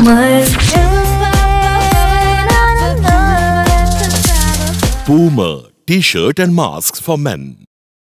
Boomer. Boomer T-shirt and masks for men.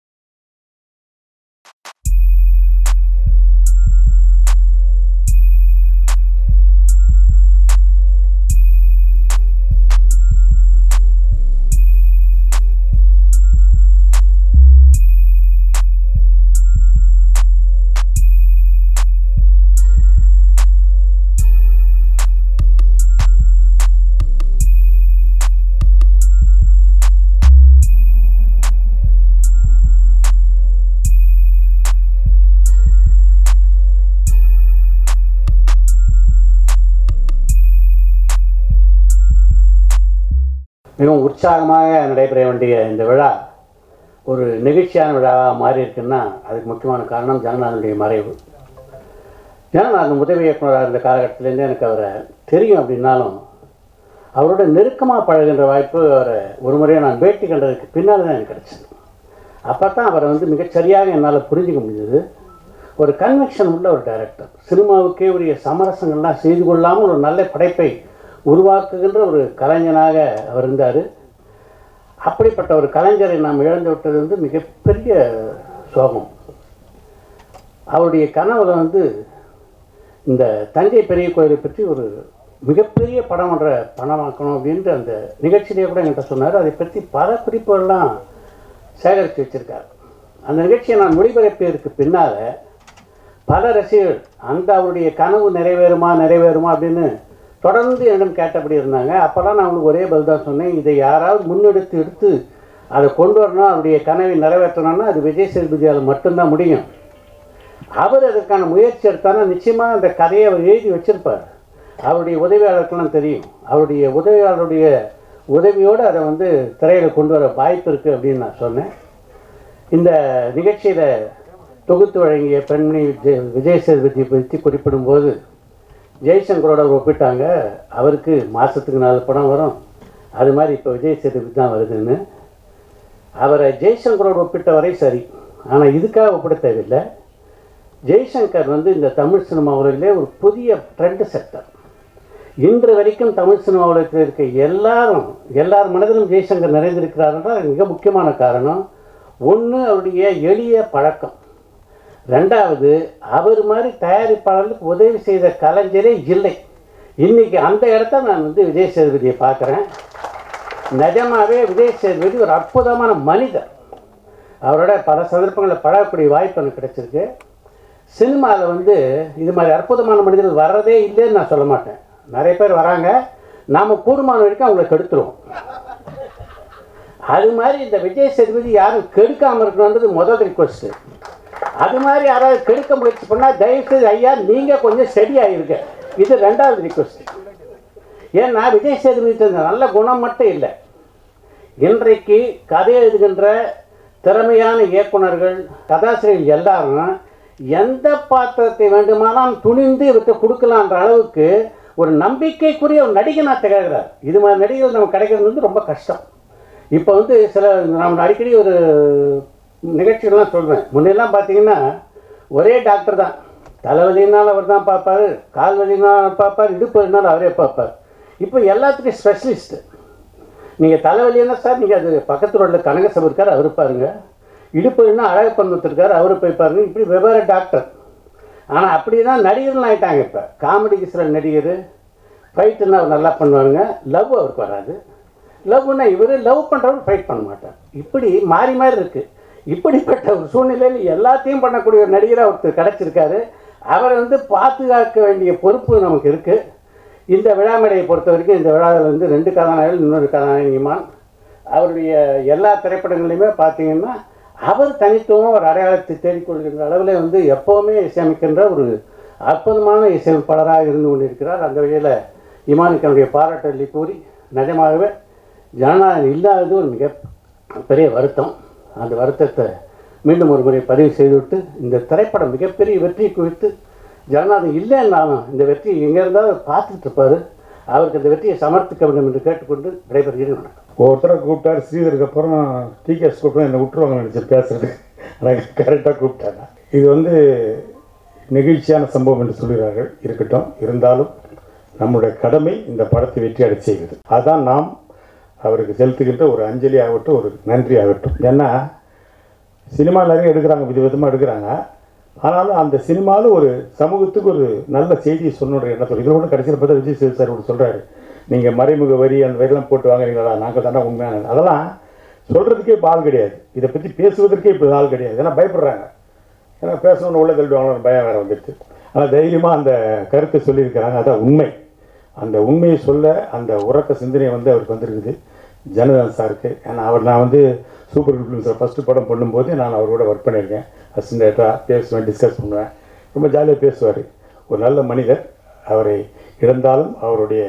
மிகவும் உற்சாகமாக நடைபெற வேண்டிய இந்த விழா ஒரு நெகிழ்ச்சியான விழாவாக மாறி இருக்குன்னா அதுக்கு முக்கியமான காரணம் ஜனநாதனுடைய மறைவு ஜனநாதன் உதவி இயக்குனராக இருந்த காலகட்டத்திலேருந்து எனக்கு அவரை தெரியும் அப்படின்னாலும் அவரோட நெருக்கமாக பழகுகின்ற வாய்ப்பு அவரை ஒரு முறையை நான் பேட்டி கண்டதுக்கு பின்னால் தான் எனக்கு கிடச்சிது அப்போ தான் அவரை வந்து மிகச்சரியாக என்னால் புரிஞ்சிக்க முடிஞ்சது ஒரு கன்வெக்ஷன் உள்ள ஒரு டைரக்டர் சினிமாவுக்கே உரிய சமரசங்கள்லாம் செய்து கொள்ளாமல் ஒரு நல்ல படைப்பை உருவாக்குகின்ற ஒரு கலைஞனாக அவர் இருந்தார் அப்படிப்பட்ட ஒரு கலைஞரை நாம் இழந்து விட்டது வந்து மிகப்பெரிய சோகம் அவருடைய கனவுல வந்து இந்த தஞ்சை பெரிய கோயிலை பற்றி ஒரு மிகப்பெரிய படம் ஒன்றை பணமாக்கணும் அப்படின்ற அந்த நிகழ்ச்சியிலேயே கூட என்கிட்ட சொன்னார் அதை பற்றி பல குறிப்புகள்லாம் சேகரித்து வச்சிருக்கார் அந்த நிகழ்ச்சியை நான் மொழிபெயர்ப்பதற்கு பின்னால் பல ரசிகர்கள் அந்த அவருடைய கனவு நிறைவேறுமா நிறைவேறுமா அப்படின்னு தொடர்ந்து என்னிடம் கேட்டபடி இருந்தாங்க அப்போல்லாம் நான் அவங்களுக்கு ஒரே பதில் தான் சொன்னேன் இதை யாராவது முன்னெடுத்து எடுத்து அதை கொண்டு வரணும் அவருடைய கனவை நிறைவேற்றணும்னா அது விஜய் சேதுபதியால் மட்டும்தான் முடியும் அவர் அதற்கான முயற்சி எடுத்தானா நிச்சயமாக அந்த கதையை அவர் எழுதி வச்சிருப்பார் அவருடைய உதவியாளருக்கெல்லாம் தெரியும் அவருடைய உதவியாளருடைய உதவியோடு அதை வந்து திரையில் கொண்டு வர வாய்ப்பு இருக்குது அப்படின்னு நான் சொன்னேன் இந்த நிகழ்ச்சியில் தொகுத்து வழங்கிய பெண்மணி விஜய் விஜய் சேதுபதியை பற்றி குறிப்பிடும்போது ஜெய்சங்கரோட ஒப்பிட்டாங்க அவருக்கு மாதத்துக்கு நாலு படம் வரும் அது மாதிரி இப்போ விஜய் சேதுபதி தான் வருதுன்னு அவரை ஜெய்சங்கரோட ஒப்பிட்ட வரை சரி ஆனால் இதுக்காக ஒப்பிட தேவையில்லை ஜெய்சங்கர் வந்து இந்த தமிழ் சினிமா உலகிலே ஒரு புதிய ட்ரெண்ட் செக்டர் இன்று வரைக்கும் தமிழ் சினிமா உலகத்தில் இருக்க எல்லாரும் எல்லார் மனதிலும் ஜெய்சங்கர் நிறைந்திருக்கிறார் என்றால் மிக முக்கியமான காரணம் ஒன்று அவருடைய எளிய பழக்கம் ரெண்டாவது அவர் மாதிரி தயாரிப்பாளர்களுக்கு உதவி செய்த கலைஞரே இல்லை இன்னைக்கு அந்த இடத்த நான் வந்து விஜய் சேதுபதியை பார்க்குறேன் நிஜமாவே விஜய் சேதுபதி ஒரு அற்புதமான மனிதர் அவரோட பல சந்தர்ப்பங்களில் பழகக்கூடிய வாய்ப்பு எனக்கு கிடைச்சிருக்கு சினிமாவில் வந்து இது மாதிரி அற்புதமான மனிதர்கள் வர்றதே இல்லைன்னு நான் சொல்ல மாட்டேன் நிறைய பேர் வராங்க நாம் கூடுமான வரைக்கும் அவங்களை கெடுத்துருவோம் அது மாதிரி இந்த விஜய் சேதுபதி யாரும் கெடுக்காமல் இருக்கணுன்றது முதல் ரிக்வஸ்ட்டு அது மாதிரி யாராவது கெடுக்க முயற்சி பண்ணால் தயவுசெய்து ஐயா நீங்கள் கொஞ்சம் சரியாயிருங்க இது ரெண்டாவது ரிக்வஸ்ட் ஏன்னா விஜய் சேதுபதி நல்ல குணம் மட்டும் இல்லை இன்றைக்கு கதை எழுதுகின்ற திறமையான இயக்குனர்கள் கதாசிரியர்கள் எல்லாரும் எந்த பாத்திரத்தை வேண்டுமானாலும் துணிந்து இவற்றை கொடுக்கலான்ற அளவுக்கு ஒரு நம்பிக்கைக்குரிய ஒரு நடிகனாக திகழ்கிறார் இது மாதிரி நடிகர்கள் நமக்கு கிடைக்கிறது வந்து ரொம்ப கஷ்டம் இப்போ வந்து சில நம்ம அடிக்கடி ஒரு நிகழ்ச்சிகள்லாம் சொல்வேன் முன்னெல்லாம் பார்த்தீங்கன்னா ஒரே டாக்டர் தான் தலைவலினாலும் அவர் தான் பார்ப்பார் கால் வலினாலும் பார்ப்பார் இடுப்பு வலினாலும் அவரே பார்ப்பார் இப்போ எல்லாத்துக்கும் ஸ்பெஷலிஸ்ட்டு நீங்கள் தலைவலின்னா சார் நீங்கள் அது பக்கத்து ரோட்டில் கனகசபை இருக்கார் அவர் பாருங்க இடுப்பு வலினா அழகப்பன் இருக்கார் அவரு போய் பாருங்க இப்படி வெவ்வேறு டாக்டர் ஆனால் அப்படி தான் நடிகர்கள் ஆகிட்டாங்க இப்போ காமெடிக்கு சில நடிகர் ஃபைட்டுன்னா அவர் நல்லா பண்ணுவாருங்க லவ் அவருக்கு வராது லவ்னா இவர் லவ் பண்ணுறவர் ஃபைட் பண்ண மாட்டார் இப்படி மாறி மாறி இருக்குது இப்படிப்பட்ட ஒரு சூழ்நிலையில் எல்லாத்தையும் பண்ணக்கூடிய ஒரு நடிகராக ஒருத்தர் கிடச்சிருக்காரு அவரை வந்து பாதுகாக்க வேண்டிய பொறுப்பு நமக்கு இருக்குது இந்த விழாமேடையை பொறுத்த வரைக்கும் இந்த விழாவில் வந்து ரெண்டு கதாநாயகர்கள் இன்னொரு கதாநாயகிமான் அவருடைய எல்லா திரைப்படங்களையுமே பார்த்தீங்கன்னா அவர் தனித்துவம் ஒரு அடையாளத்தை தேடிக்கொள்கின்ற அளவில் வந்து எப்போவுமே இசையமைக்கின்ற ஒரு அற்புதமான இசையமைப்பாளராக இருந்து கொண்டிருக்கிறார் அந்த வகையில் இமானுக்கு என்னுடைய பாராட்டலை கூறி நிஜமாகவே ஜனநாயகம் இல்லாதது ஒரு மிக பெரிய வருத்தம் அந்த வருத்தத்தை மீண்டும் ஒரு முறை பதிவு செய்துவிட்டு இந்த திரைப்படம் மிகப்பெரிய வெற்றி குவித்து ஜனநாயகம் இல்லைன்னாலும் இந்த வெற்றி எங்கே இருந்தாலும் பார்த்துட்டு இருப்பார் அவருக்கு இந்த வெற்றியை சமர்ப்பிக்க வேண்டும் என்று கேட்டுக்கொண்டு விடைபெறுகிறேன் வணக்கம் ஒருத்தரை கூப்பிட்டாரு ஸ்ரீதருக்கு அப்புறம் டிகேஎஸ் கூப்பிட்டா என்னை விட்டுருவாங்க நினச்சி பேசுறது ஆனால் கரெக்டாக கூப்பிட்டாங்க இது வந்து நெகிழ்ச்சியான சம்பவம் என்று சொல்கிறார்கள் இருக்கட்டும் இருந்தாலும் நம்முடைய கடமை இந்த படத்தை வெற்றி அடை செய்கிறது அதுதான் நாம் அவருக்கு செலுத்துகின்ற ஒரு அஞ்சலி ஆகட்டும் ஒரு நன்றி ஆகட்டும் ஏன்னா சினிமா நிறைய எடுக்கிறாங்க விதவிதமாக எடுக்கிறாங்க ஆனாலும் அந்த சினிமாவில் ஒரு சமூகத்துக்கு ஒரு நல்ல செய்தியை சொன்ன எண்ணத்தோடு இதில் கூட கடைசியில் பார்த்தா விஜய் சேது சார் இப்படி சொல்கிறாரு நீங்கள் மறைமுக வரி அந்த வரியெல்லாம் போட்டு வாங்குறீங்களா நாங்கள் தானே உண்மையான அதெல்லாம் சொல்கிறதுக்கே இப்போ ஆள் கிடையாது இதை பற்றி பேசுவதற்கே இப்போ ஆள் கிடையாது ஏன்னா பயப்படுறாங்க ஏன்னா பேசணும்னு உள்ள தள்ளிடுவாங்களோ பயம் வேறு வந்துடுச்சு ஆனால் தைரியமாக அந்த கருத்தை சொல்லியிருக்கிறாங்க அதான் உண்மை அந்த உண்மையை சொல்ல அந்த உறக்க சிந்தனை வந்து அவருக்கு வந்திருக்குது ஜனதன் சாருக்கு ஏன்னா அவர் நான் வந்து சூப்பர் இன்ஃப்ளூன்ஸர் ஃபஸ்ட்டு படம் பண்ணும்போது நான் அவரோட ஒர்க் பண்ணியிருக்கேன் அசிஸ்டண்ட்டாக பேசுவேன் டிஸ்கஸ் பண்ணுவேன் ரொம்ப ஜாலியாக பேசுவார் ஒரு நல்ல மனிதர் அவரை இழந்தாலும் அவருடைய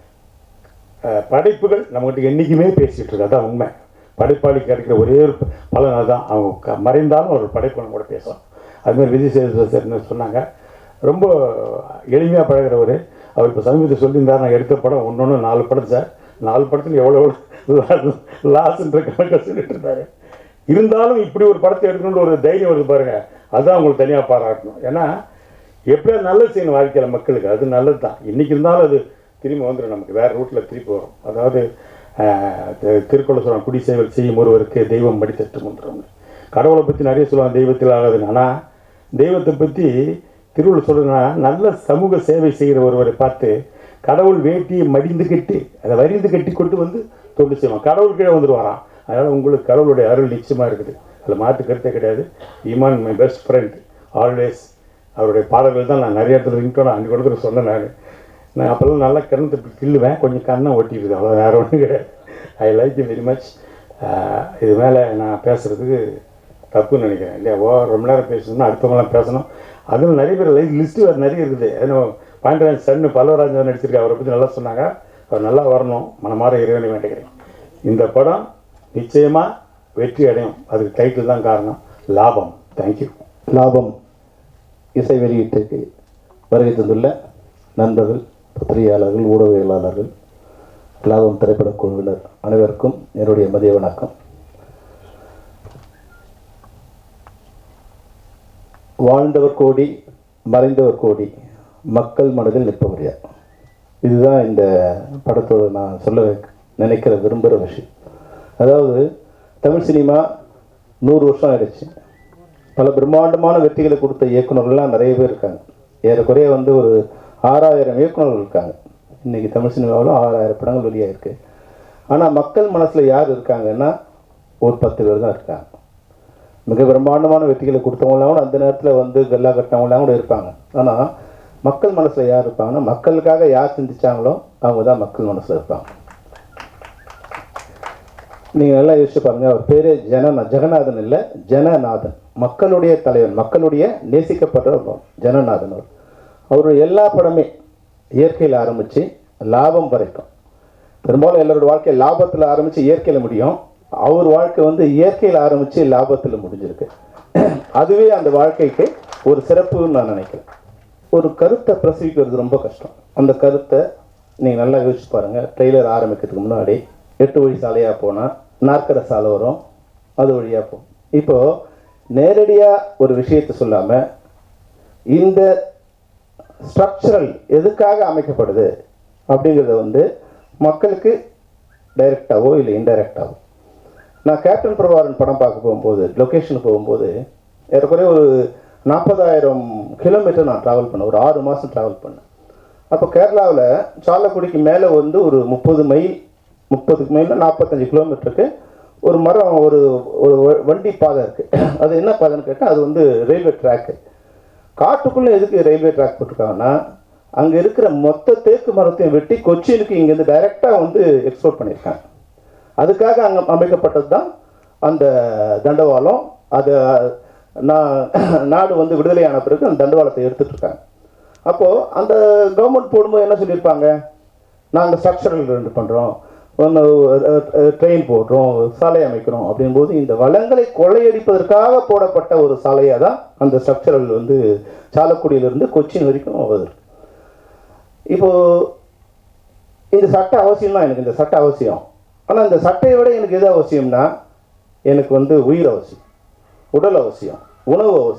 அஹ், படைப்புகள் நம்மகிட்ட என்றைக்குமே பேசிகிட்டு இருக்கு அதான் உண்மை படைப்பாளிக்கு கிடைக்கிற ஒரே ஒரு பலன் அதுதான் அவங்க க- மறைந்தாலும் ஒரு படைப்பு நம்ம கூட பேசலாம் அதுமாதிரி விஜய் சேதுபதி சார் என்ன சொன்னாங்க ரொம்ப எளிமையாக பழகிறவர் அவர் இப்போ சமீபத்தில் சொல்லியிருந்தார் நான் எடுத்த படம் ஒன்று ஒன்று நாலு படம் சார் நாலு படத்தில் எவ்வளோ லாஸ்ன்ற கணக்கை சொல்லிட்டு இருந்தாரு இருந்தாலும் இப்படி ஒரு படத்தை எடுக்கணுன்ற ஒரு தைரியம் வருது பாருங்க அதுதான் உங்களுக்கு தனியாக பாராட்டணும் ஏன்னா எப்படியா நல்லது செய்யணும் வாழ்க்கையில் மக்களுக்கு அது நல்லது தான் இன்றைக்கி இருந்தாலும் அது திரும்பி வந்துடும் நமக்கு வேறு ரூட்டில் திருப்பி வரும் அதாவது ஆஹ், தி- திருக்குறள் சொல்லுவாங்க குடி சேவல் செய்யும் ஒருவருக்கு தெய்வம் மடி தட்டு முன்றோம்னு கடவுளை பற்றி நிறைய சொல்லுவாங்க தெய்வத்தில் ஆகாதுன்னு ஆனால் தெய்வத்தை பற்றி திருவள்ளுவர் சொல்றதுன்னா நல்ல சமூக சேவை செய்கிற ஒருவரை பார்த்து கடவுள் வேட்டியை மடிந்து கட்டி அதை வரிந்து கட்டி கொண்டு வந்து தொண்டு செய்வான் கடவுள் கீழே வந்துடுவாராம் அதனால் உங்களுக்கு கடவுளுடைய அருள் நிச்சயமாக இருக்குது அதில் மாற்று கருத்தே கிடையாது ஈமான் மை பெஸ்ட் ஃப்ரெண்ட் ஆல்வேஸ் அவருடைய பாடல்கள் தான் நான் நிறைய இடத்துல ரிங்டோன் அன்றைக்கு இடத்துல சொன்னேன் நான் நான் அப்போல்லாம் நல்லா கண்ணத்தை இப்படி கிள்ளுவேன் கொஞ்சம் கண்ணை ஒட்டிடுது அவ்வளோ வேறு ஒன்றும் கிடையாது I like you very much இது மேலே நான் பேசுகிறதுக்கு தப்புன்னு நினைக்கிறேன் இல்லையா ஓ ரொம்ப நேரம் பேசணும்னா அடுத்தவங்களாம் பேசணும் அதுவும் நிறைய பேர் லைஃப் லிஸ்ட்டு வேறு நிறைய இருக்குது ஏன்னா பாண்டியராஜ் சன்னு பல்லவராஜன் நடிச்சிருக்காரு அவரை பற்றி நல்லா சொன்னாங்க அவர் நல்லா வரணும் மனமாற இறைவனை வேண்டுகிறேன் இந்த படம் நிச்சயமாக வெற்றி அடையும் அதுக்கு டைட்டில் தான் காரணம் லாபம் தேங்க்யூ லாபம் இசை வெளியீட்டுக்கு வருகை தந்துள்ள நண்பர்கள் பத்திரிகையாளர்கள் ஊடகவியலாளர்கள் லாபம் திரைப்படக் குழுவினர் அனைவருக்கும் என்னுடைய மதிய வணக்கம் வாழ்ந்தவர் கோடி மறைந்தவர் கோடி மக்கள் மனதில் நிற்பவர் யார் இதுதான் இந்த படத்தோட நான் சொல்ல நினைக்கிற விரும்புகிற விஷயம் அதாவது தமிழ் சினிமா நூறு வருஷம் ஆயிடுச்சு பல பிரம்மாண்டமான வெற்றிகளை கொடுத்த இயக்குனர்கள்லாம் நிறைய பேர் இருக்காங்க ஏறக்குறைய வந்து ஒரு ஆறாயிரம் இயக்குனர்கள் இருக்காங்க இன்னைக்கு தமிழ் சினிமாவில் ஆறாயிரம் படங்கள் வெளியாயிருக்கு ஆனால் மக்கள் மனசில் யார் இருக்காங்கன்னா ஒரு பத்து பேர் தான் இருக்காங்க மிக பிரம்மாண்டமான வெற்றிகளை கொடுத்தவங்களாம் கூட அந்த நேரத்தில் வந்து கல்லா கட்டினவங்களாம் கூட இருப்பாங்க ஆனால் மக்கள் மனசில் யார் இருப்பாங்கன்னா மக்களுக்காக யார் சிந்திச்சாங்களோ அவங்க தான் மக்கள் மனசில் இருப்பாங்க நீங்கள் நல்லா யோசிச்சு பாருங்க அவர் பேரே ஜன ஜெகநாதன் இல்லை ஜனநாதன் மக்களுடைய தலைவன் மக்களுடைய நேசிக்கப்பட்ட ஜனநாதன் அவர் அவருடைய எல்லா படமே இயற்கையில் ஆரம்பித்து லாபம் வரைக்கும் பெரும்பாலும் எல்லாரோட வாழ்க்கை லாபத்தில் ஆரம்பித்து இயற்கையில் முடியும் அவர் வாழ்க்கை வந்து இயற்கையில் ஆரம்பித்து லாபத்தில் முடிஞ்சிருக்கு அதுவே அந்த வாழ்க்கைக்கு ஒரு சிறப்புன்னு நான் நினைக்கிறேன் ஒரு கருத்தை பிரசவிக்கிறது ரொம்ப கஷ்டம் அந்த கருத்தை நீங்கள் நல்லா யோசிச்சு பாருங்கள் ட்ரெய்லர் ஆரம்பிக்கிறதுக்கு முன்னாடி எட்டு வழி சாலையாக போனால் நாற்கர சாலை வரும் அது வழியாக போகும் இப்போது நேரடியாக ஒரு விஷயத்தை சொல்லாமல் இந்த ஸ்ட்ரக்சரல் எதுக்காக அமைக்கப்படுது அப்படிங்கிறத வந்து மக்களுக்கு டைரெக்டாவோ இல்லை இன்டைரக்டாவோ நான் கேப்டன் பிரபாகரன் படம் பார்க்க போகும்போது லொக்கேஷனுக்கு போகும்போது ஏறக்குறைய ஒரு நாற்பதாயிரம் கிலோமீட்டர் நான் ட்ராவல் பண்ணேன் ஒரு ஆறு மாதம் ட்ராவல் பண்ணேன் அப்போ கேரளாவில் சாலக்குடிக்கு மேலே வந்து ஒரு முப்பது மைல் முப்பதுக்கு மைல் நாற்பத்தஞ்சு கிலோமீட்டருக்கு ஒரு மரம் ஒரு ஒரு வ- வண்டி பாதை இருக்குது அது என்ன பாதைன்னு கேட்டால் அது வந்து ரயில்வே ட்ராக்கு காட்டுக்குள்ளே எதுக்கு ரயில்வே ட்ராக் போட்டிருக்காங்கன்னா அங்கே இருக்கிற மொத்த தேக்கு மரத்தையும் வெட்டி கொச்சினுக்கு இங்கேருந்து டைரெக்டாக வந்து எக்ஸ்போர்ட் பண்ணியிருக்காங்க அதுக்காக அங்கே அமைக்கப்பட்டது தான் அந்த தண்டவாளம் அதை நான் நாடு வந்து விடுதலையான பிறகு அந்த தண்டவாளத்தை எடுத்துட்டு இருக்காங்க அப்போது அந்த கவர்மெண்ட் போடும்போது என்ன சொல்லியிருப்பாங்க நாங்கள் ஸ்ட்ரக்சரல் ரெண்டு பண்ணுறோம் ஒன்று ட்ரெயின் போடுறோம் சாலை அமைக்கிறோம் அப்படிங்கும்போது இந்த வளங்களை கொள்ளையடிப்பதற்காக போடப்பட்ட ஒரு சாலையாக தான் அந்த ஸ்ட்ரக்சரல் வந்து சாலக்குடியிலிருந்து கொச்சின் வரைக்கும் வருது இப்போது இந்த சட்ட அவசியம் தான் எனக்கு இந்த சட்ட அவசியம் ஆனால் இந்த சட்டையை விட எனக்கு எது அவசியம்னா எனக்கு வந்து உயிர் அவசியம் உடல் அவசியம் உணவு அவசியம்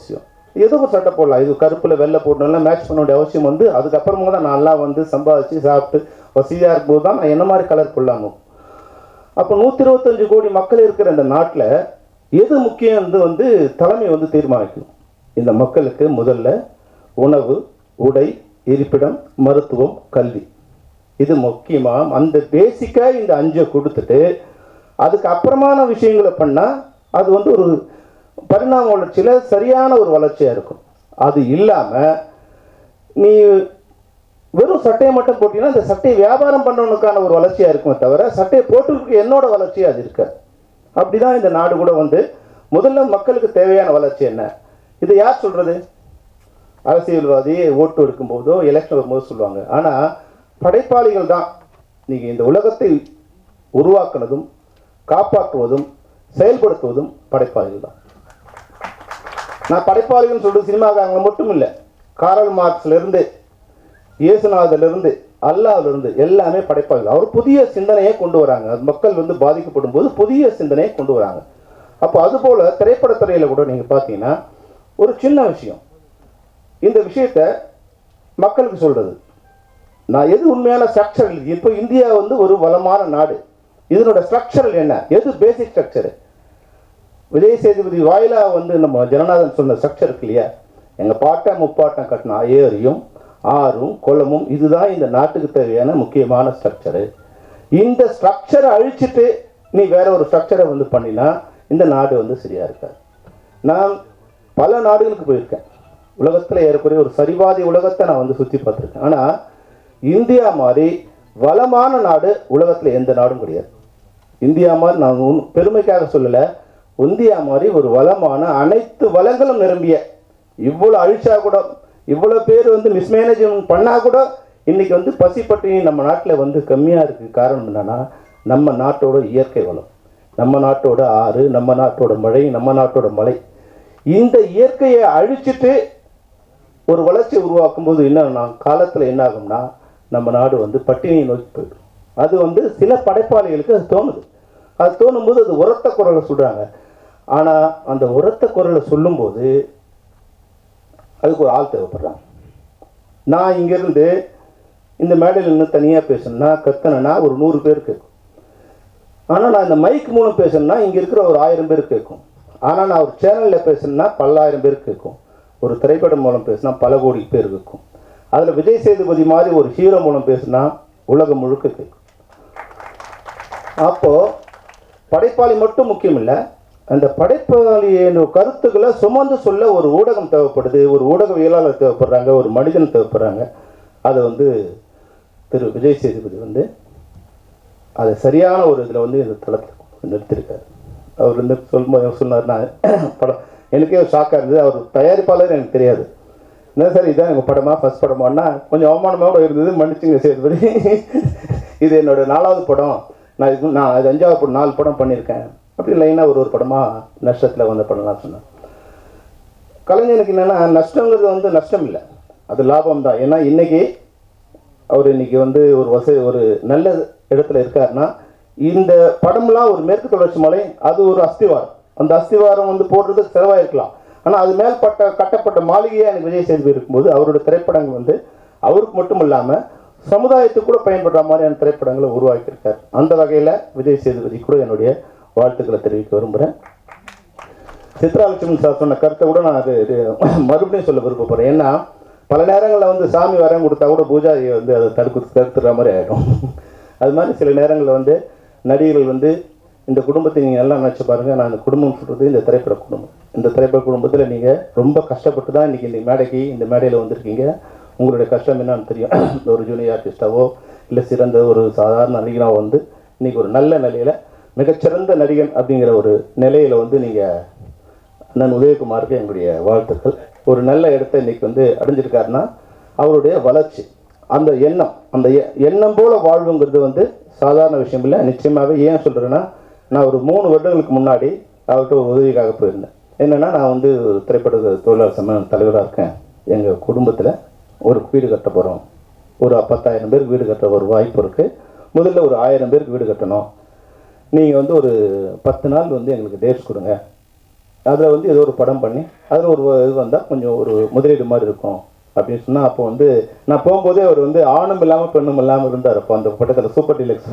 ஏதோ ஒரு சட்டை போடலாம் இது கருப்பில் வெள்ளை போடணும்லாம் மேட்ச் பண்ண வேண்டிய அவசியம் வந்து அதுக்கப்புறமா தான் நல்லா வந்து சம்பாதிச்சு சாப்பிட்டு வசதியாக இருக்கும்போது தான் நான் என்ன மாதிரி கலர் போடலாமோ அப்போ நூற்றி இருபத்தஞ்சு கோடி மக்கள் இருக்கிற இந்த நாட்டில் எது முக்கியம் வந்து வந்து தலைமை வந்து தீர்மானிக்கும் இந்த மக்களுக்கு முதல்ல உணவு உடை இருப்பிடம் மருத்துவம் கல்வி இது முக்கியமாக அந்த பேசிக்காக இந்த அஞ்சை கொடுத்துட்டு அதுக்கு அப்புறமான விஷயங்களை பண்ணால் அது வந்து ஒரு பரிணாம வளர்ச்சியில் சரியான ஒரு வளர்ச்சியாக இருக்கும் அது இல்லாமல் நீ வெறும் சட்டையை மட்டும் போட்டீங்கன்னா அந்த சட்டையை வியாபாரம் பண்ணவனுக்கான ஒரு வளர்ச்சியாக இருக்குமே தவிர சட்டையை போட்டுருக்கு என்னோட வளர்ச்சி அது இருக்காது அப்படிதான் இந்த நாடு கூட வந்து முதல்ல மக்களுக்கு தேவையான வளர்ச்சி என்ன இதை யார் சொல்றது அரசியல்வாதி ஓட்டு எடுக்கும் போதோ எலெக்ஷன் வரும்போது சொல்லுவாங்க ஆனால் படைப்பாளிகள் தான் நீங்கள் இந்த உலகத்தை உருவாக்குனதும் காப்பாற்றுவதும் செயல்படுத்துவதும் படைப்பாளிகள் தான் நான் படைப்பாளிகள்னு சொல்றது சினிமாக்காரங்க மட்டும் இல்லை காரல் மார்க்ஸ்ல இருந்து இயேசுநாதர்ல இருந்து அல்லாஹ்ல இருந்து எல்லாமே படைப்பாளிகள் அவர் புதிய சிந்தனையை கொண்டு வராங்க அது மக்கள் வந்து பாதிக்கப்படும் போது புதிய சிந்தனையை கொண்டு வராங்க அப்போ அதுபோல திரைப்படத்துறையில கூட நீங்க பார்த்தீங்கன்னா ஒரு சின்ன விஷயம் இந்த விஷயத்த மக்களுக்கு சொல்றது நான் எது உண்மையான ஸ்ட்ரக்சர் இப்போ இந்தியா வந்து ஒரு வளமான நாடு இதனோட ஸ்ட்ரக்சரல் என்ன எது பேசிக் ஸ்ட்ரக்சரு விஜய் சேதுபதி வாயிலா வந்து நம்ம ஜனநாதன் சொன்ன ஸ்ட்ரக்சர் இருக்கு இல்லையா எங்கள் பாட்டன் முப்பாட்டம் கட்டின ஏரியும் ஆறும் குளமும் இதுதான் இந்த நாட்டுக்கு தேவையான முக்கியமான ஸ்ட்ரக்சரு இந்த ஸ்ட்ரக்சரை அழிச்சிட்டு நீ வேற ஒரு ஸ்ட்ரக்சரை வந்து பண்ணினா இந்த நாடு வந்து சரியா இருக்காது நான் பல நாடுகளுக்கு போயிருக்கேன் உலகத்தில் ஏறக்குறைய ஒரு சரிவாதி உலகத்தை நான் வந்து சுற்றி பார்த்துருக்கேன் ஆனால் இந்தியா மாதிரி வளமான நாடு உலகத்தில் எந்த நாடும் கிடையாது இந்தியா மாதிரி நான் உன் பெருமைக்காக சொல்லலை இந்தியா மாதிரி ஒரு வளமான அனைத்து வளங்களும் நிரம்பிய இவ்வளோ அழிச்சா கூட இவ்வளோ பேர் வந்து மிஸ்மேனேஜ்மெண்ட் பண்ணால் கூட இன்னைக்கு வந்து பசி பட்டினி நம்ம நாட்டில் வந்து கம்மியாக இருக்குது காரணம் என்னன்னா நம்ம நாட்டோட இயற்கை வளம் நம்ம நாட்டோட ஆறு நம்ம நாட்டோட மழை நம்ம நாட்டோட மலை இந்த இயற்கையை அழிச்சிட்டு ஒரு வளர்ச்சியை உருவாக்கும் போது என்னன்னா காலத்தில் என்ன ஆகும்னா நம்ம நாடு வந்து பட்டினியை நோக்கி போயிடும் அது வந்து சில படைப்பாளிகளுக்கு அது தோணுது அது தோணும்போது அது உரத்த குரலை சொல்கிறாங்க ஆனால் அந்த உரத்த குரலை சொல்லும்போது அதுக்கு ஒரு ஆள் தேவைப்படுறாங்க நான் இங்கேருந்து இந்த மேடையில் நின்று தனியாக பேசணும்னா கத்தனைனா ஒரு நூறு பேர் கேட்கும் ஆனால் நான் இந்த மைக் மூலம் பேசணும்னா இங்கே இருக்கிற ஒரு ஆயிரம் பேர் கேட்கும் ஆனால் நான் ஒரு சேனலில் பேசணும்னா பல்லாயிரம் பேர் கேட்கும் ஒரு திரைப்படம் மூலம் பேசினா பல கோடி பேர் கேட்கும் அதில் விஜய் சேதுபதி மாதிரி ஒரு ஹீரோ மூலம் பேசினா உலகம் முழுக்க கேட்கும் அப்போது படைப்பாளி மட்டும் முக்கியம் இல்லை அந்த படைப்பாளியின் கருத்துக்களை சுமந்து சொல்ல ஒரு ஊடகம் தேவைப்படுது ஒரு ஊடகவியலாளர் தேவைப்படுறாங்க ஒரு மனிதன் தேவைப்படுறாங்க அதை வந்து திரு விஜய் சேதுபதி வந்து அதை சரியான ஒரு இதில் வந்து இந்த தளத்தில் நிறுத்திருக்காரு அவர் வந்து சொல்லும்போது சொன்னார் நான் படம் எனக்கே ஒரு ஷாக்காக இருந்தது அவர் தயாரிப்பாளர் எனக்கு தெரியாது என்ன சார் இதான் எங்கள் படமா ஃபஸ்ட் படமானா கொஞ்சம் அவமானமாக இருந்தது மன்னிச்சுங்க சேதுபதி இது என்னோட நாலாவது படம் நான் இது நான் அது அஞ்சாவது படம் நாலு படம் பண்ணியிருக்கேன் அப்படி லைனாக ஒரு ஒரு படமாக நஷ்டத்தில் வந்த படம்லாம் சொன்னேன் கலைஞனுக்கு என்னென்னா நஷ்டங்கிறது வந்து நஷ்டம் இல்லை அது லாபம் தான் ஏன்னா இன்னைக்கு அவர் இன்னைக்கு வந்து ஒரு வசதி ஒரு நல்ல இடத்துல இருக்காருன்னா இந்த படம்லாம் ஒரு மேற்கு தொடர்ச்சி மலை அது ஒரு அஸ்திவாரம் அந்த அஸ்திவாரம் வந்து போடுறதுக்கு செலவாயிருக்கலாம் ஆனால் அது மேல் பட்ட கட்டப்பட்ட மாளிகையே எனக்கு விஜய் சேதுபதி இருக்கும்போது அவரோட திரைப்படங்கள் வந்து அவருக்கு மட்டும் இல்லாமல் சமுதாயத்துக்கு கூட பயன்படுற மாதிரியான திரைப்படங்களை உருவாக்கியிருக்கார் அந்த வகையில் விஜய் சேதுபதி கூட என்னுடைய வாழ்த்துக்களை தெரிவிக்க விரும்புகிறேன் சித்ரா லட்சுமி சார் சொன்ன கருத்தை கூட நான் அது இது மறுபடியும் சொல்ல விருப்பப்படுறேன் ஏன்னா பல நேரங்களில் வந்து சாமி வரம் கொடுத்தா கூட பூஜாரியை வந்து அதை தடுக்கு தடுத்துற மாதிரி ஆகிடும் அது மாதிரி சில நேரங்களில் வந்து நடிகர்கள் வந்து இந்த குடும்பத்தை நீங்கள் எல்லாம் நினச்சி பாருங்கள் நான் இந்த குடும்பம் சொல்கிறது இந்த திரைப்பட குடும்பம் இந்த திரைப்பட குடும்பத்தில் நீங்கள் ரொம்ப கஷ்டப்பட்டு தான் இன்றைக்கி இந்த மேடைக்கு இந்த மேடையில் வந்திருக்கீங்க உங்களுடைய கஷ்டம் என்னன்னு தெரியும் ஒரு ஜூனியர் ஆர்டிஸ்டாவோ இல்லை சிறந்த ஒரு சாதாரண நடிகனாவோ வந்து இன்றைக்கி ஒரு நல்ல நிலையில் மிகச்சிறந்த நடிகன் அப்படிங்கிற ஒரு நிலையில் வந்து நீங்கள் அண்ணன் உதயகுமாருக்கு எங்களுடைய வாழ்த்துக்கள் ஒரு நல்ல இடத்தை இன்னைக்கு வந்து அடைஞ்சிருக்காருன்னா அவருடைய வளர்ச்சி அந்த எண்ணம் அந்த எ- எண்ணம் போல வாழ்வுங்கிறது வந்து சாதாரண விஷயம் இல்லை நிச்சயமாகவே ஏன் சொல்கிறேன்னா நான் ஒரு மூணு வருடங்களுக்கு முன்னாடி அவர்கிட்ட ஒரு உதவிக்காக போயிருந்தேன் என்னென்னா நான் வந்து ஒரு திரைப்பட தொழிலாளர் சம்மேளன தலைவராக இருக்கேன் எங்கள் குடும்பத்தில் ஒரு வீடு கட்ட போகிறோம் ஒரு பத்தாயிரம் பேருக்கு வீடு கட்ட ஒரு வாய்ப்பு இருக்குது முதல்ல ஒரு ஆயிரம் பேருக்கு வீடு கட்டணும் நீங்கள் வந்து ஒரு பத்து நாள் வந்து எங்களுக்கு டேட்ஸ் கொடுங்க அதில் வந்து ஏதோ ஒரு படம் பண்ணி அதில் ஒரு இது வந்தால் கொஞ்சம் ஒரு முதலீடு மாதிரி இருக்கும் அப்படின்னு சொன்னால் அப்போ வந்து நான் போகும்போதே அவர் வந்து ஆணும் இல்லாமல் பெண்ணும் இல்லாமல் இருந்தார் அப்போ அந்த படத்தில் சூப்பர் டீலக்ஸ்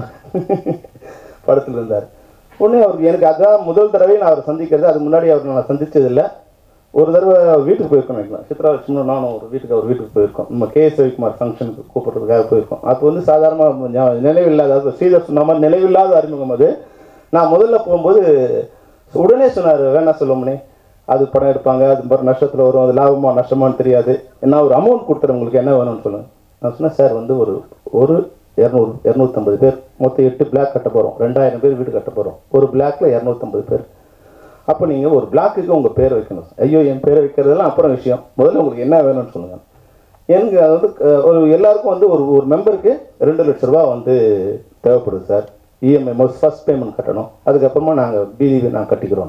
படத்தில் இருந்தார் உடனே அவருக்கு எனக்கு அதான் முதல் தடவை நான் அவரை சந்திக்கிறது அது முன்னாடி அவர் நான் சந்திச்சதில்லை ஒரு தடவை வீட்டுக்கு போயிருக்கோம் நினைக்கலாம் சித்ரா லட்சுமி நானும் ஒரு வீட்டுக்கு அவர் வீட்டுக்கு போயிருக்கோம் நம்ம கே எஸ் ரவிக்குமார் ஃபங்க்ஷனுக்கு கூப்பிட்றதுக்காக போயிருக்கோம் அப்போ வந்து சாதாரணமாக நினைவில்லாத அதாவது ஸ்ரீதர் சொன்ன மாதிரி நினைவில்லாத அறிமுகம் அது நான் முதல்ல போகும்போது உடனே சொன்னார் வேணாம் சொல்லுமனே அது படம் எடுப்பாங்க அது மாதிரி நஷ்டத்தில் வரும் அது லாபமா நஷ்டமான்னு தெரியாது என்ன ஒரு அமௌண்ட் கொடுத்துறேன் உங்களுக்கு என்ன வேணும்னு சொல்லுங்கள் நான் சொன்னேன் சார் வந்து ஒரு ஒரு இரநூறு இரநூத்தம்பது பேர் மொத்தம் எட்டு பிளாக் கட்ட போகிறோம் ரெண்டாயிரம் பேர் வீடு கட்ட போகிறோம் ஒரு பிளாக்ல இரநூத்தம்பது பேர் அப்போ நீங்கள் ஒரு பிளாக்குக்கு உங்கள் பேர் வைக்கணும் ஐயோ என் பேரை வைக்கிறதெல்லாம் அப்புறம் விஷயம் முதல்ல உங்களுக்கு என்ன வேணும்னு சொல்லுங்கள் எனக்கு அது வந்து அஹ், ஒரு எல்லாருக்கும் வந்து ஒரு ஒரு மெம்பருக்கு ரெண்டு லட்ச ரூபா வந்து தேவைப்படுது சார் இஎம்ஐ ஃபர்ஸ்ட் பேமெண்ட் கட்டணும் அதுக்கப்புறமா நாங்கள் பிடிவி நான் கட்டிக்கிறோம்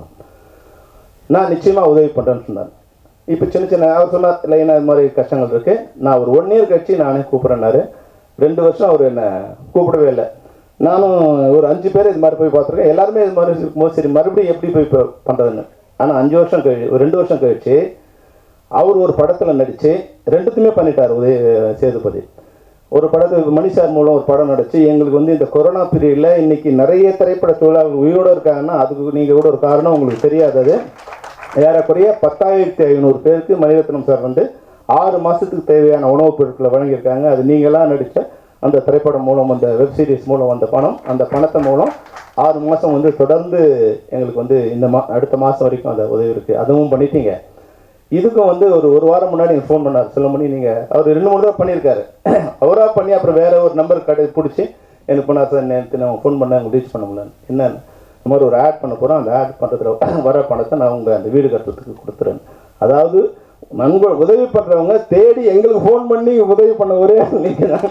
நான் நிச்சயமாக உதவி பண்ணுறேன்னு சொன்னார் இப்போ சின்ன சின்ன அவர் சொன்னார் லைனாக இது மாதிரி கஷ்டங்கள் இருக்குது நான் ஒரு ஒன் இயர் கழிச்சு நானே கூப்பிட்றேன்னாரு ரெண்டு வருஷம் அவர் என்னை கூப்பிடவே இல்லை நானும் ஒரு அஞ்சு பேர் இது மாதிரி போய் பார்த்துருக்கேன் எல்லாருமே இது மாதிரி இருக்கும்போது சரி மறுபடியும் எப்படி போய் இப்போ பண்ணுறதுன்னு ஆனால் அஞ்சு வருஷம் கழி ஒரு ரெண்டு வருஷம் கழிச்சு அவர் ஒரு படத்தில் நடித்து ரெண்டுத்துமே பண்ணிட்டார் உதய சேதுபதி ஒரு படத்துக்கு மணி சார் மூலம் ஒரு படம் நடிச்சு எங்களுக்கு வந்து இந்த கொரோனா பீரியடில் இன்னைக்கு நிறைய திரைப்பட தொழிலாளர்கள் உயிரோடு இருக்காங்கன்னா அதுக்கு நீங்கள் கூட ஒரு காரணம் உங்களுக்கு தெரியாது அது ஏறக்குறைய பத்தாயிரத்தி ஐநூறு பேருக்கு மணிரத்னம் சார் வந்து ஆறு மாதத்துக்கு தேவையான உணவுப் பொருட்களை வழங்கியிருக்காங்க அது நீங்களாம் நடித்த அந்த திரைப்படம் மூலம் அந்த வெப் சீரிஸ் மூலம் வந்த பணம் அந்த பணத்தை மூலம் ஆறு மாதம் வந்து தொடர்ந்து எங்களுக்கு வந்து இந்த மா அடுத்த மாதம் வரைக்கும் அந்த உதவி இருக்குது அதுவும் பண்ணிட்டீங்க இதுக்கும் வந்து ஒரு ஒரு வாரம் முன்னாடி எனக்கு ஃபோன் பண்ணார் செல்லுமணி நீங்கள் அவர் ரெண்டு மூணு தடவை பண்ணியிருக்காரு அவராக பண்ணி அப்புறம் வேற ஒரு நம்பர் கடை பிடிச்சி எனக்கு பண்ணார் சார் நேற்று நான் ஃபோன் பண்ணேன் உங்களுக்கு ரீச் பண்ண முடியல என்ன இந்த மாதிரி ஒரு ஆட் பண்ண போகிறோம் அந்த ஆட் பண்ணுறதுல வர பணத்தை நான் உங்கள் அந்த வீடு கட்டுறதுக்கு கொடுத்துறேன் அதாவது நண்பர் உதவி பண்ணுறவங்க தேடி எங்களுக்கு ஃபோன் பண்ணி உதவி பண்ண ஒரே நீங்கள் தான்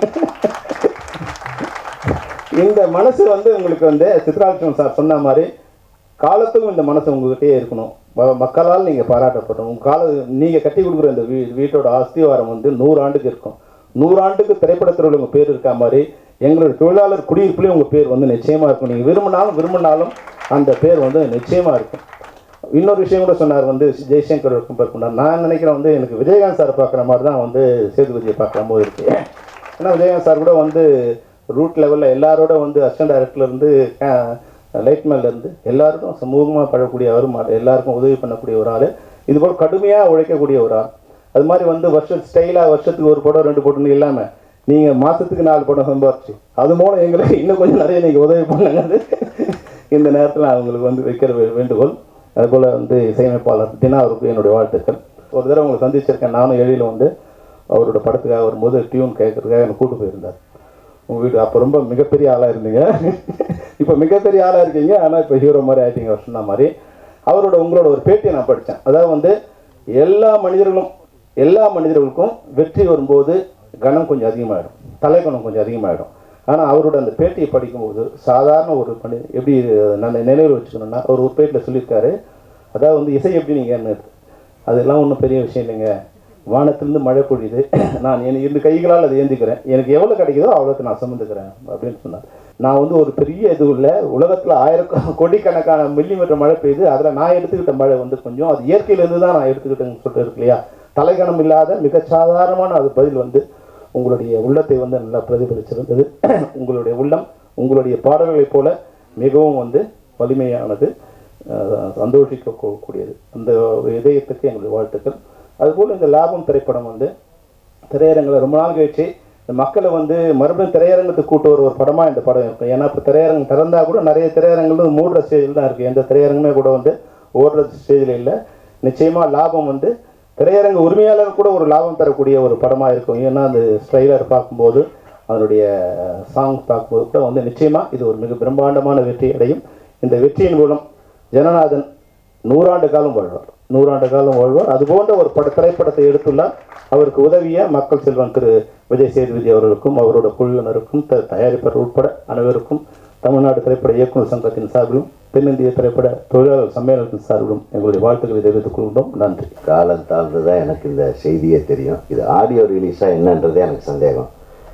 இந்த மனசு வந்து உங்களுக்கு வந்து சித்ராலட்சுமன் சார் சொன்ன மாதிரி காலத்துக்கும் இந்த மனசு உங்ககிட்டயே இருக்கணும் ம- மக்களால் நீங்கள் பாராட்டப்படணும் உங்கள் கால நீங்கள் கட்டி கொடுக்குற இந்த வீ வீட்டோட அஸ்திவாரம் வந்து நூறு ஆண்டுக்கு இருக்கும் நூறு ஆண்டுக்கு திரைப்படத்துறையில் உங்கள் பேர் இருக்கா மாதிரி எங்களோட தொழிலாளர் குடியிருப்புலேயும் உங்கள் பேர் வந்து நிச்சயமாக இருக்கும் நீங்கள் விரும்பினாலும் விரும்பினாலும் அந்த பேர் வந்து நிச்சயமாக இருக்கும் இன்னொரு விஷயம் கூட சொன்னார் வந்து ஜெய்சங்கர் கம்பேர் பண்ணார் நான் நினைக்கிறேன் வந்து எனக்கு விஜயகாந்த் சார் பார்க்குற மாதிரி தான் வந்து சேதுபதியை பார்க்குற போது இருக்கு ஏன்னா விஜயகாந்த் சார் கூட வந்து ரூட் லெவலில் எல்லாரோட வந்து அசிஸ்டன்ட் டைரக்டர்லேருந்து லைட்மேன்லேருந்து எல்லாருக்கும் சமூகமாக பழக்கூடிய அவர் எல்லாருக்கும் உதவி பண்ணக்கூடிய ஒரு ஆள் இதுபோல் கடுமையாக உழைக்கக்கூடிய ஒரு ஆள் அது மாதிரி வந்து வருஷம் ஸ்டைலாக வருஷத்துக்கு ஒரு படம் ரெண்டு படம்னு இல்லாமல் நீங்கள் மாதத்துக்கு நாலு படம் சம்பாரிச்சு அது மூலம் எங்களுக்கு இன்னும் கொஞ்சம் நிறைய நீங்கள் உதவி பண்ணுங்க இந்த நேரத்தில் அவங்களுக்கு வந்து வைக்கிற வே- வேண்டுகோள் அதுபோல் வந்து இசையமைப்பாளர் தினா அவருக்கு என்னுடைய வாழ்த்துக்கள் ஒரு தடவை உங்களை சந்திச்சிருக்கேன் நானும் எழில வந்து அவரோட படத்துக்காக வரும்போது டியூன் கேட்கறதுக்காக என்னை கூட்டு போயிருந்தார் உங்கள் வீடு அப்போ ரொம்ப மிகப்பெரிய ஆளாக இருந்தீங்க இப்போ மிகப்பெரிய ஆளாக இருக்கீங்க ஆனால் இப்போ ஹீரோ மாதிரி ஆயிட்டீங்க அவர் சொன்ன மாதிரி அவரோட உங்களோட ஒரு பேட்டியை நான் படித்தேன் அதாவது வந்து எல்லா மனிதர்களும் எல்லா மனிதர்களுக்கும் வெற்றி வரும்போது கணம் கொஞ்சம் அதிகமாகிடும் தலைக்கணம் கொஞ்சம் அதிகமாகிடும் ஆனால் அவரோட அந்த பேட்டியை படிக்கும்போது சாதாரண ஒரு மனி எப்படி நான் நினைவில் வச்சுக்கணும்னா அவர் ஒரு பேட்டில் சொல்லியிருக்காரு அதாவது வந்து இசை எப்படி நீங்கள் அதெல்லாம் ஒன்றும் பெரிய விஷயம் இல்லைங்க வானத்திலிருந்து மழை பொழியுது நான் என் இரு கைகளால் அதை ஏந்திக்கிறேன் எனக்கு எவ்வளோ கிடைக்குதோ அவ்வளோக்கு நான் சுமந்துக்கிறேன் அப்படின்னு சொன்னார் நான் வந்து ஒரு பெரிய இது இல்லை உலகத்தில் ஆயிரம் கோடிக்கணக்கான மில்லிமீட்டர் மழை பெய்யுது அதில் நான் எடுத்துக்கிட்ட மழை வந்து கொஞ்சம் அது இயற்கையிலேருந்து தான் நான் எடுத்துக்கிட்டேன்னு சொல்லிட்டு இருக்கு இல்லையா தலைகணம் இல்லாத மிக சாதாரணமான அது பதில் வந்து உங்களுடைய உள்ளத்தை வந்து நல்லா பிரதிபலிச்சிருந்தது உங்களுடைய உள்ளம் உங்களுடைய பாடல்களைப் போல மிகவும் வந்து வலிமையானது அஹ், சந்தோஷிக்கக்கூடியது அந்த இதயத்துக்கு எங்களுடைய வாழ்த்துக்கள் அதுபோல் இந்த லாபம் திரைப்படம் வந்து திரையரங்கில் ரொம்ப நாள் கழிச்சு இந்த மக்களை வந்து மறுபடியும் திரையரங்கத்துக்கு கூட்டு வர ஒரு படமாக இந்த படம் இருக்கும் ஏன்னா இப்போ திரையரங்கம் திறந்தா கூட நிறைய திரையரங்குகள் வந்து மூடுற ஸ்டேஜில் தான் இருக்குது எந்த திரையரங்குமே கூட வந்து ஓடுற ஸ்டேஜில் இல்லை நிச்சயமாக லாபம் வந்து திரையரங்கு உரிமையாளர் கூட ஒரு லாபம் தரக்கூடிய ஒரு படமாக இருக்கும் ஏன்னா அந்த ஸ்ட்ரைலர் பார்க்கும்போது அதனுடைய சாங் பார்க்கும்போது கூட வந்து நிச்சயமாக இது ஒரு மிக பிரம்மாண்டமான வெற்றி அடையும் இந்த வெற்றியின் மூலம் ஜனநாதன் நூறாண்டு காலம் வாழ்வார் நூறாண்டு காலம் வாழ்வார் அது போன்ற ஒரு பட திரைப்படத்தை எடுத்துள்ளார் அவருக்கு உதவிய மக்கள் செல்வன் திரு விஜய் சேதுபதி அவர்களுக்கும் அவரோட குழுவினருக்கும் த- தயாரிப்பாளர் உட்பட அனைவருக்கும் தமிழ்நாடு திரைப்பட இயக்குநர் சங்கத்தின் சார்பிலும் தென்னிந்திய திரைப்பட தொழிலாளர் சம்மேளனத்தின் சார்பிலும் எங்களுடைய வாழ்த்துக்களை தெரிவித்துக் கொள்கிறோம் நன்றி காலம் தாழ்ந்து தான் எனக்கு இந்த செய்தியே தெரியும் இது ஆடியோ ரிலீஸாக என்னன்றதே எனக்கு சந்தேகம்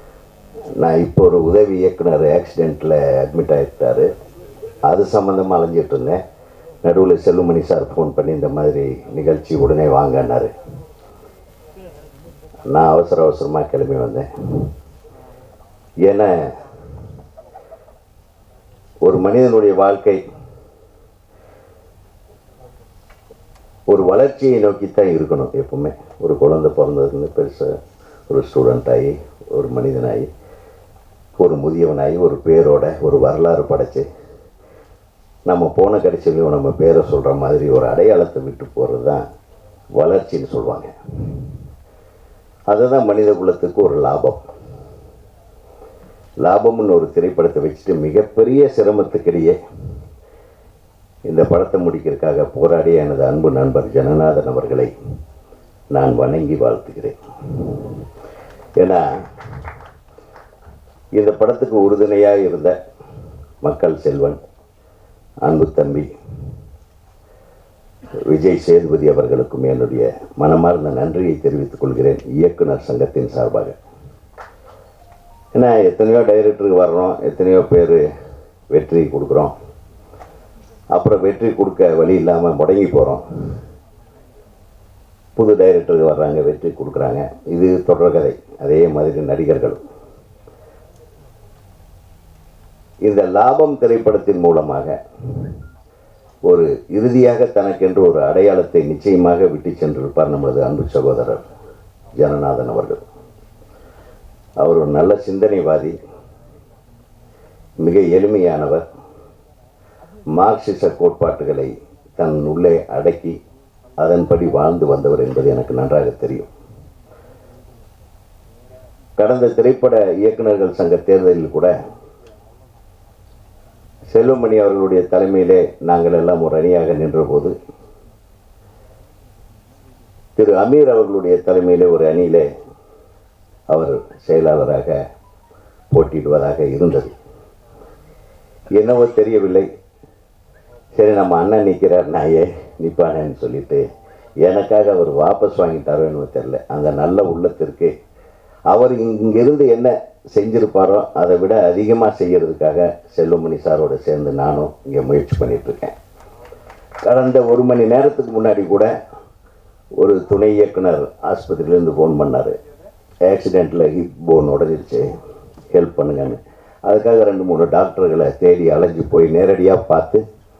நான் இப்போ ஒரு உதவி இயக்குனர் ஆக்சிடெண்ட்டில் அட்மிட் ஆகிட்டாரு அது சம்மந்தமாக அலைஞ்சிட்டு இருந்தேன் நடுவில் செல்லுமணி சார் ஃபோன் பண்ணி இந்த மாதிரி நிகழ்ச்சி உடனே வாங்கன்னாரு நான் அவசர அவசரமாக கிளம்பி வந்தேன் ஏன்னா ஒரு மனிதனுடைய வாழ்க்கை ஒரு வளர்ச்சியை நோக்கித்தான் இருக்கணும் எப்பவுமே ஒரு குழந்தை பிறந்ததுன்னு பெருசாக ஒரு ஸ்டூடெண்ட் ஆகி ஒரு மனிதனாகி ஒரு முதியவனாகி ஒரு பேரோட ஒரு வரலாறு படைச்சு நம்ம போன கடைசியிலையும் நம்ம பேரை சொல்கிற மாதிரி ஒரு அடையாளத்தை விட்டு போகிறது தான் வளர்ச்சின்னு சொல்லுவாங்க அதுதான் மனித குலத்துக்கு ஒரு லாபம் லாபம்னு ஒரு திரைப்படத்தை வச்சுட்டு மிகப்பெரிய சிரமத்துக்கிடையே இந்த படத்தை முடிக்கிறதுக்காக போராடிய எனது அன்பு நண்பர் ஜனநாதன் அவர்களை நான் வணங்கி வாழ்த்துகிறேன் ஏன்னா இந்த படத்துக்கு உறுதுணையாக இருந்த மக்கள் செல்வன் அன்பு தம்பி விஜய் சேதுபதி அவர்களுக்கும் என்னுடைய மனமார்ந்த நன்றியை தெரிவித்துக் கொள்கிறேன் இயக்குனர் சங்கத்தின் சார்பாக ஏன்னா எத்தனையோ டைரக்டருக்கு வர்றோம் எத்தனையோ பேர் வெற்றி கொடுக்குறோம் அப்புறம் வெற்றி கொடுக்க வழி இல்லாமல் முடங்கி போகிறோம் புது டைரக்டருக்கு வர்றாங்க வெற்றி கொடுக்குறாங்க இது தொடர்கதை அதே மாதிரி நடிகர்கள் இந்த லாபம் திரைப்படத்தின் மூலமாக ஒரு இறுதியாக தனக்கென்று ஒரு அடையாளத்தை நிச்சயமாக விட்டு சென்றிருப்பார் நமது அன்பு சகோதரர் ஜனநாதன் அவர்கள் அவர் ஒரு நல்ல சிந்தனைவாதி மிக எளிமையானவர் மார்க்சிச கோட்பாட்டுகளை தன் உள்ளே அடக்கி அதன்படி வாழ்ந்து வந்தவர் என்பது எனக்கு நன்றாக தெரியும் கடந்த திரைப்பட இயக்குநர்கள் சங்க தேர்தலில் கூட செல்வமணி அவர்களுடைய தலைமையிலே நாங்கள் எல்லாம் ஒரு அணியாக நின்றபோது திரு அமீர் அவர்களுடைய தலைமையிலே ஒரு அணியிலே அவர் செயலாளராக போட்டியிடுவதாக இருந்தது என்னவோ தெரியவில்லை சரி நம்ம அண்ணன் நிற்கிறார் நாயே நிற்பானேன்னு சொல்லிட்டு எனக்காக அவர் வாபஸ் வாங்கிட்டாரோன்னு தெரில அந்த நல்ல உள்ளத்திற்கு அவர் இங்கிருந்து என்ன செஞ்சிருப்பாரோ அதை விட அதிகமாக செய்யறதுக்காக செல்வமணி சாரோட சேர்ந்து நானும் இங்கே முயற்சி பண்ணிகிட்ருக்கேன் கடந்த ஒரு மணி நேரத்துக்கு முன்னாடி கூட ஒரு துணை இயக்குனர் ஆஸ்பத்திரியிலேருந்து ஃபோன் பண்ணார் ஆக்சிடெண்ட்டில் ஹிப் போன் உடஞ்சிருச்சு ஹெல்ப் பண்ணுங்கன்னு அதுக்காக ரெண்டு மூணு டாக்டர்களை தேடி அலைஞ்சு போய் நேரடியாக பார்த்து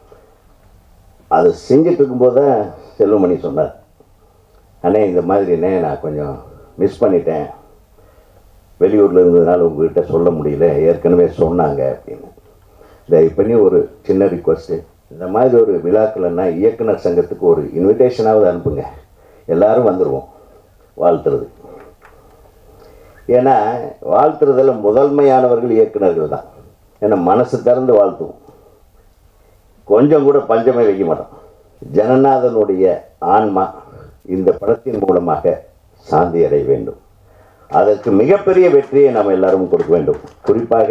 அதை செஞ்சுட்டு இருக்கும்போது தான் செல்வமணி சொன்னார் அண்ணே இந்த மாதிரிண்ணே நான் கொஞ்சம் மிஸ் பண்ணிட்டேன் வெளியூரில் இருந்ததுனால உங்ககிட்ட சொல்ல முடியல ஏற்கனவே சொன்னாங்க அப்படின்னு தயவு பண்ணி ஒரு சின்ன ரிக்வஸ்ட்டு இந்த மாதிரி ஒரு விழாக்கள்னா இயக்குனர் சங்கத்துக்கு ஒரு இன்விடேஷனாவது அனுப்புங்க எல்லாரும் வந்துடுவோம் வாழ்த்துறது ஏன்னா வாழ்த்துறதுல முதன்மையானவர்கள் இயக்குனர்கள் தான் ஏன்னா மனசு திறந்து வாழ்த்துவோம் கொஞ்சம் கூட பஞ்சமே வைக்க மாட்டோம் ஜனநாதனுடைய ஆன்மா இந்த படத்தின் மூலமாக சாந்தி அடைய வேண்டும் அதற்கு மிகப்பெரிய வெற்றியை நாம் எல்லாரும் கொடுக்க வேண்டும் குறிப்பாக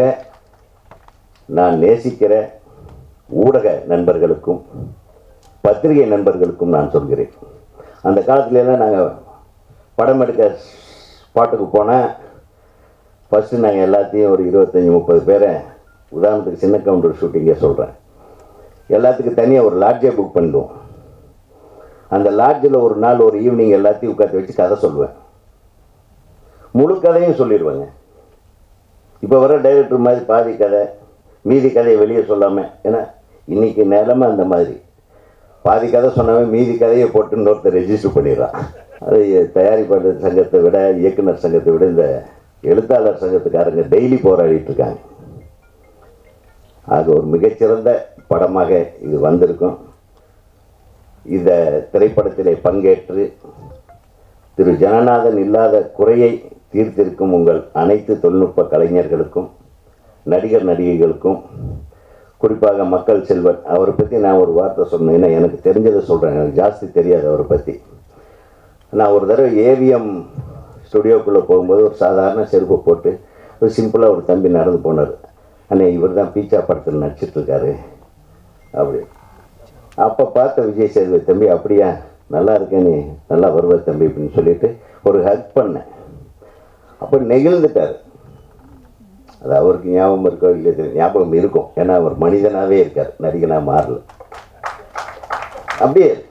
நான் நேசிக்கிற ஊடக நண்பர்களுக்கும் பத்திரிகை நண்பர்களுக்கும் நான் சொல்கிறேன் அந்த காலத்துலலாம் நாங்கள் படம் எடுக்க ஸ்பாட்டுக்கு போனால் ஃபஸ்ட்டு நாங்கள் எல்லாத்தையும் ஒரு இருபத்தஞ்சி முப்பது பேரை உதாரணத்துக்கு சின்ன கவுண்டர் ஷூட்டிங்கே சொல்கிறேன் எல்லாத்துக்கும் தனியாக ஒரு லாட்ஜே புக் பண்ணிடுவோம் அந்த லாட்ஜில் ஒரு நாள் ஒரு ஈவினிங் எல்லாத்தையும் உட்காந்து வச்சு கதை சொல்லுவேன் முழு கதையும் சொல்லிடுவேங்க இப்போ வர டைரக்டர் மாதிரி பாதி கதை மீதி கதையை வெளியே சொல்லாமல் ஏன்னா இன்னைக்கு நிலமை அந்த மாதிரி பாதி கதை சொன்னவன் மீதி கதையை போட்டு இன்னொருத்தர் ரெஜிஸ்டர் பண்ணிடுறான் அது தயாரிப்பாளர் சங்கத்தை விட இயக்குனர் சங்கத்தை விட இந்த எழுத்தாளர் சங்கத்துக்காரங்க டெய்லி போராடிட்டு இருக்காங்க அது ஒரு மிகச்சிறந்த படமாக இது வந்திருக்கும் இந்த திரைப்படத்திலே பங்கேற்று திரு ஜனநாதன் இல்லாத குறையை தீர்த்திருக்கும் உங்கள் அனைத்து தொழில்நுட்ப கலைஞர்களுக்கும் நடிகர் நடிகைகளுக்கும் குறிப்பாக மக்கள் செல்வன் அவரை பற்றி நான் ஒரு வார்த்தை சொன்னேன் ஏன்னா எனக்கு தெரிஞ்சதை சொல்கிறேன் எனக்கு ஜாஸ்தி தெரியாது அவரை பற்றி நான் ஒரு தடவை ஏவிஎம் ஸ்டுடியோக்குள்ளே போகும்போது ஒரு சாதாரண செருப்பை போட்டு ஒரு சிம்பிளாக ஒரு தம்பி நடந்து போனார் அண்ணே இவர் தான் பீச்சா படத்தில் நடிச்சிட்ருக்காரு அப்படி அப்போ பார்த்த விஜய் சேதுபதி தம்பி அப்படியா நல்லா இருக்கேன் நீ நல்லா வருவ தம்பி அப்படின்னு சொல்லிட்டு ஒரு ஹக் பண்ணேன் அப்போ நெகிழ்ந்துட்டார் அது அவருக்கு ஞாபகம் இருக்கோ இல்லை தெரியல. ஞாபகம் இருக்கும் ஏன்னா அவர் மனிதனாகவே இருக்கார் நடிகனாக மாறல அப்படியே இரு.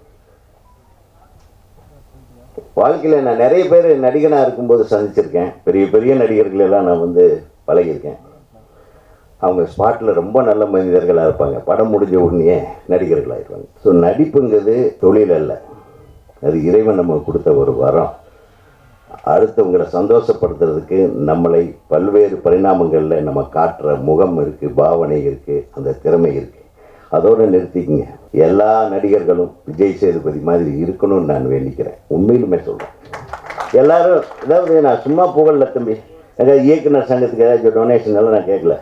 வாழ்க்கையில் நான் நிறைய பேர் நடிகனாக இருக்கும்போது சந்திச்சிருக்கேன் பெரிய பெரிய நடிகர்கள் எல்லாம் நான் வந்து பழகியிருக்கேன் அவங்க ஸ்பாட்டில் ரொம்ப நல்ல மனிதர்களாக இருப்பாங்க படம் முடிஞ்ச உடனே நடிகர்களாகிடுவாங்க ஸோ நடிப்புங்கிறது தொழில் அல்ல அது இறைவன் நமக்கு கொடுத்த ஒரு வரம் அடுத்தவங்களை சந்தோஷப்படுத்துறதுக்கு நம்மளை பல்வேறு பரிணாமங்களில் நம்ம காட்டுற முகம் இருக்குது பாவனை இருக்குது அந்த திறமை இருக்குது அதோடு நிறுத்திக்கங்க எல்லா நடிகர்களும் விஜய் சேதுபதி மாதிரி இருக்கணும்னு நான் வேண்டிக்கிறேன் உண்மையிலுமே சொல்கிறேன் எல்லாரும் அதாவது நான் சும்மா புகழல தம்பி ஏதாவது இயக்குனர் சங்கத்துக்கு ஏதாச்சும் டொனேஷன் எல்லாம் நான் கேட்கல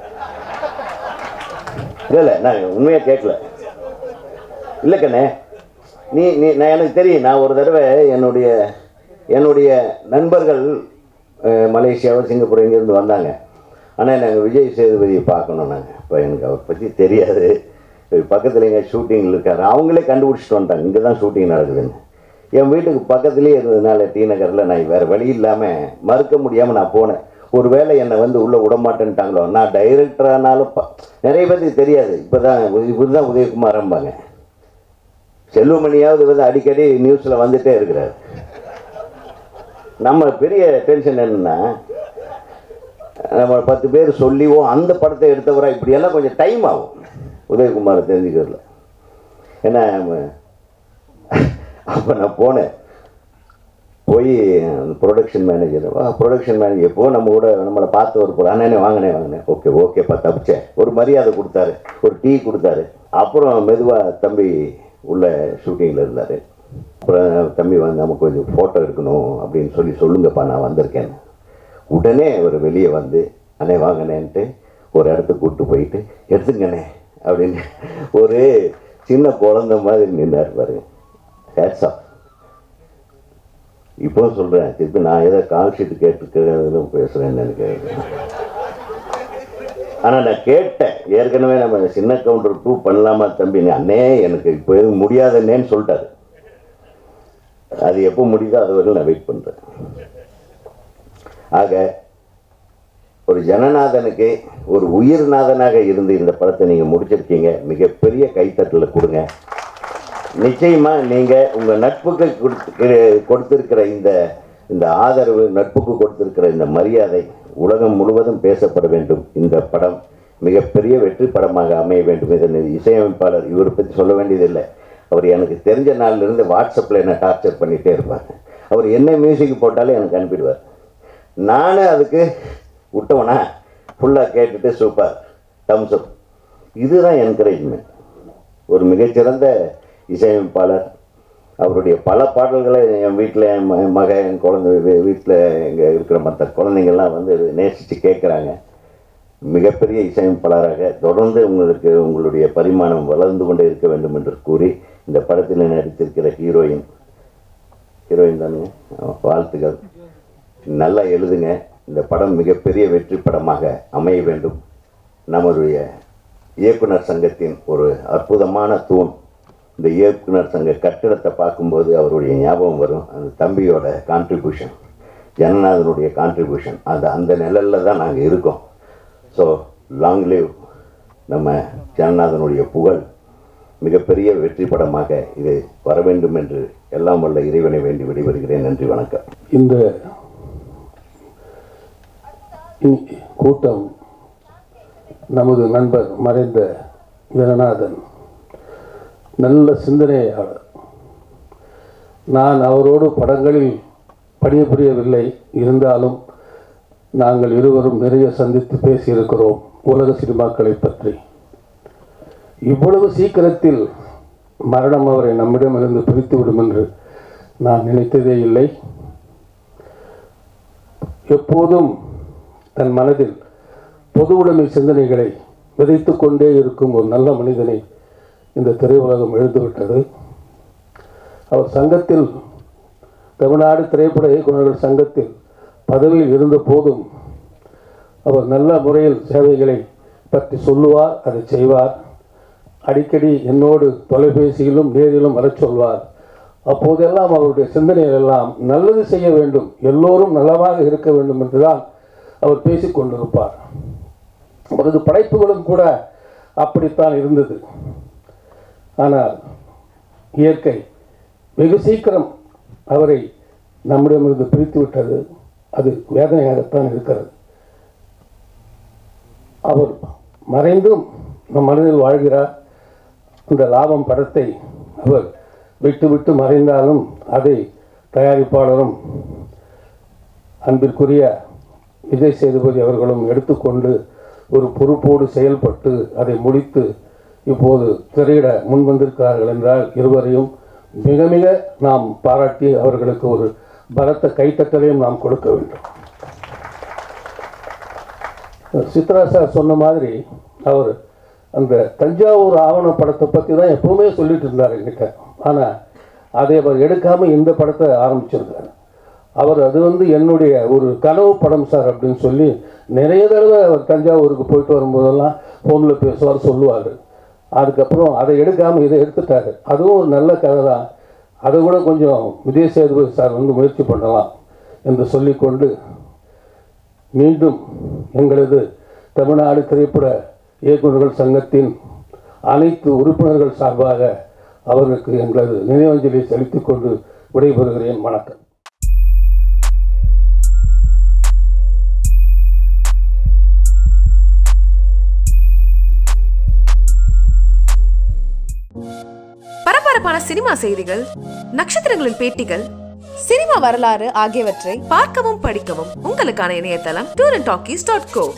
இல்லை இல்லை நான் உண்மையாக கேட்கல இல்லை கண்ணே நீ நீ நான் எனக்கு தெரியும் நான் ஒரு தடவை என்னுடைய என்னுடைய நண்பர்கள் அஹ், மலேசியாவோ சிங்கப்பூர் இங்கேருந்து வந்தாங்க ஆனால் நாங்கள் விஜய் சேதுபதியை பார்க்கணும் நாங்கள் இப்போ எனக்கு அவரை பற்றி தெரியாது பக்கத்தில் எங்கள் ஷூட்டிங்கில் இருக்காரு அவங்களே கண்டுபிடிச்சிட்டு வந்துட்டாங்க இங்கே தான் ஷூட்டிங் நடக்குதுன்னு என் வீட்டுக்கு பக்கத்துலேயே இருந்ததுனால டி நகரில் நான் வேறு வழி இல்லாமல் மறுக்க முடியாமல் நான் போனேன் ஒருவேளை என்னை வந்து உள்ளே விடமாட்டேன்ட்டாங்களோ நான் டைரக்டரானாலும் ப- நிறைய பேருக்கு தெரியாது இப்போ தான் இவர் தான் உதயகுமாரம்பாங்க செல்வமணியாவது வந்து அடிக்கடி நியூஸில் வந்துட்டே இருக்கிறார் நம்ம பெரிய டென்ஷன் என்னன்னா நம்ம பத்து பேர் சொல்லிவோ அந்த படத்தை எடுத்தவரா இப்படியெல்லாம் கொஞ்சம் டைம் ஆகும் உதயகுமாரை தெரிஞ்சுக்கிறதுல ஏன்னா அப்போ நான் போனேன் போய் அந்த ப்ரொடக்ஷன் மேனேஜர் வா ப்ரொடக்ஷன் மேனேஜர் எப்போ நம்ம கூட நம்மளை பார்த்து ஒரு போல அண்ணே வாங்கினேன் வாங்கினேன் ஓகே ஓகேப்பா தப்பிச்சேன் ஒரு மரியாதை கொடுத்தாரு ஒரு டீ கொடுத்தாரு அப்புறம் மெதுவாக தம்பி உள்ள ஷூட்டிங்கில் இருந்தார் அப்புறம் தம்பி வந்து நமக்கு கொஞ்சம் ஃபோட்டோ எடுக்கணும் அப்படின்னு சொல்லி சொல்லுங்கப்பா நான் வந்திருக்கேன் உடனே அவர் வெளியே வந்து அண்ணே வாங்கினேன்ட்டு ஒரு இடத்துக்கு கூப்பிட்டு போயிட்டு எடுத்துங்கண்ணே அப்படின்னு ஒரு சின்ன குழந்தை மாதிரி நின்றார் பாருங்க ஹேட்ஸ் ஆஃப் இப்போ சொல்கிறேன் திருப்பி நான் ஏதோ கால் ஷீட் கேட்டுக்கிறதுல பேசுகிறேன்னு எனக்கு ஆனால் நான் கேட்டேன் ஏற்கனவே நம்ம சின்ன கவுண்டர் டூ பண்ணலாமா தம்பி அண்ணே எனக்கு இப்போ எதுவும் முடியாதுன்னேன்னு சொல்லிட்டாரு அது எப்போ முடியுதோ அது வரைக்கும் நான் வெயிட் பண்ணுறேன் ஆக ஒரு ஜனநாதனுக்கு ஒரு உயிர்நாதனாக இருந்து இந்த படத்தை நீங்கள் முடிச்சிருக்கீங்க மிகப்பெரிய கைத்தட்டல கொடுங்க நிச்சயமா நீங்க உங்க நட்புக்கு கொடுத்து- கொடுத்திருக்கிற இந்த இந்த ஆதரவு நட்புக்கு கொடுத்திருக்கிற இந்த மரியாதை உலகம் முழுவதும் பேசப்பட வேண்டும் இந்த படம் மிகப்பெரிய வெற்றி படமாக அமைய வேண்டும் இதன் இசையமைப்பாளர் இவரை பற்றி சொல்ல வேண்டியதில்லை அவர் எனக்கு தெரிஞ்ச நாள்ல இருந்து வாட்ஸ்அப்பில் என்ன டார்ச்சர் பண்ணிகிட்டே இருப்பார் அவர் என்ன மியூசிக் போட்டாலும் எனக்கு அனுப்பிடுவார் நானும் அதுக்கு விட்டவனா ஃபுல்லாக கேட்டுட்டு சூப்பர் தம்ஸ் அப் இதுதான் என்கரேஜ்மெண்ட் ஒரு மிகச்சிறந்த இசையமைப்பாளர் அவருடைய பல பாடல்களை என் வீட்டில் என் ம- என் மகன் என் குழந்தை வீட்டில் இங்கே இருக்கிற மற்ற குழந்தைங்கள்லாம் வந்து நேசித்து கேட்குறாங்க மிகப்பெரிய இசையமைப்பாளராக தொடர்ந்து உங்களுக்கு உங்களுடைய பரிமாணம் வளர்ந்து கொண்டே இருக்க வேண்டும் என்று கூறி இந்த படத்தில் நடித்திருக்கிற ஹீரோயின் ஹீரோயின் தானுங்க ஆமா, வாழ்த்துக்கள் நல்லா எழுதுங்க இந்த படம் மிகப்பெரிய வெற்றி படமாக அமைய வேண்டும் நம்முடைய இயக்குனர் சங்கத்தின் ஒரு அற்புதமான தூண் இந்த இயக்குனர் சங்க கட்டிடத்தை பார்க்கும்போது அவருடைய ஞாபகம் வரும் அந்த தம்பியோட கான்ட்ரிபியூஷன் ஜனநாதனுடைய கான்ட்ரிபியூஷன் அந்த அந்த நிழலில் தான் நாங்கள் இருக்கோம் ஸோ லாங் லிவ் நம்ம ஜனநாதனுடைய புகழ் மிகப்பெரிய வெற்றி படமாக இது வர வேண்டும் என்று எல்லாம் வல்ல இறைவனை வேண்டி விடைபெறுகிறேன் நன்றி வணக்கம் இந்த இ- கூட்டம் நமது நண்பர் மறைந்த ஜனநாதன் நல்ல சிந்தனையாளர் நான் அவரோடு படங்களில் பணிபுரியவில்லை இருந்தாலும் நாங்கள் இருவரும் நிறைய சந்தித்து பேசியிருக்கிறோம் உலக சினிமாக்களை பற்றி இவ்வளவு சீக்கிரத்தில் மரணம் அவரை நம்மிடமிருந்து பிரித்துவிடும் என்று நான் நினைத்ததே இல்லை எப்போதும் தன் மனதில் பொது உடைமை சிந்தனைகளை விதைத்து கொண்டே இருக்கும் ஒரு நல்ல மனிதனை இந்த திரையுலகம் எழுந்துவிட்டது அவர் சங்கத்தில் தமிழ்நாடு திரைப்பட இயக்குநர்கள் சங்கத்தில் பதவியில் இருந்த போதும் அவர் நல்ல முறையில் சேவைகளை பற்றி சொல்லுவார் அதை செய்வார் அடிக்கடி என்னோடு தொலைபேசியிலும் நேரிலும் வரச் சொல்வார் அப்போதெல்லாம் அவருடைய சிந்தனைகள் எல்லாம் நல்லது செய்ய வேண்டும் எல்லோரும் நலமாக இருக்க வேண்டும் என்றுதான் அவர் பேசிக் கொண்டிருப்பார் அவரது படைப்புகளும் கூட அப்படித்தான் இருந்தது ஆனால் இயற்கை வெகு சீக்கிரம் அவரை நம்மிடமிருந்து பிரித்து விட்டது அது வேதனையாகத்தான் இருக்கிறது அவர் மறைந்தும் நம் மனதில் வாழ்கிறார் இந்த லாபம் படத்தை அவர் விட்டு விட்டு மறைந்தாலும் அதை தயாரிப்பாளரும் அன்பிற்குரிய விஜய் சேதுபதி அவர்களும் எடுத்துக்கொண்டு ஒரு பொறுப்போடு செயல்பட்டு அதை முடித்து இப்போது திரையிட முன்வந்திருக்கிறார்கள் என்றால் இருவரையும் மிக மிக நாம் பாராட்டி அவர்களுக்கு ஒரு பலத்த கைத்தட்டலையும் நாம் கொடுக்க வேண்டும் சித்ரா சார் சொன்ன மாதிரி அவர் அந்த தஞ்சாவூர் ஆவண படத்தை பற்றி தான் எப்பவுமே சொல்லிட்டு இருந்தார் என்கிட்ட ஆனால் அதை அவர் எடுக்காமல் இந்த படத்தை ஆரம்பிச்சிருக்காரு அவர் அது வந்து என்னுடைய ஒரு கனவு படம் சார் அப்படின்னு சொல்லி நிறைய தடவை அவர் தஞ்சாவூருக்கு போயிட்டு வரும்போதெல்லாம் ஃபோனில் பேசுவார் சொல்லுவார் அதுக்கப்புறம் அதை எடுக்காமல் இதை எடுத்துட்டாரு அதுவும் ஒரு நல்ல கதை தான் அதை கூட கொஞ்சம் விஜய் சேதுபதி சார் வந்து முயற்சி பண்ணலாம் என்று சொல்லிக்கொண்டு மீண்டும் எங்களது தமிழ்நாடு திரைப்பட இயக்குநர்கள் சங்கத்தின் அனைத்து உறுப்பினர்கள் சார்பாக அவர்களுக்கு எங்களது நினைவஞ்சலி செலுத்திக் கொண்டு விடைபெறுகிறேன் வணக்கம் பரபரப்பான சினிமா செய்திகள் நட்சத்திரங்களின் பேட்டிகள் சினிமா வரலாறு ஆகியவற்றை பார்க்கவும் படிக்கவும் உங்களுக்கான இணையதளம் tour and talkies dot go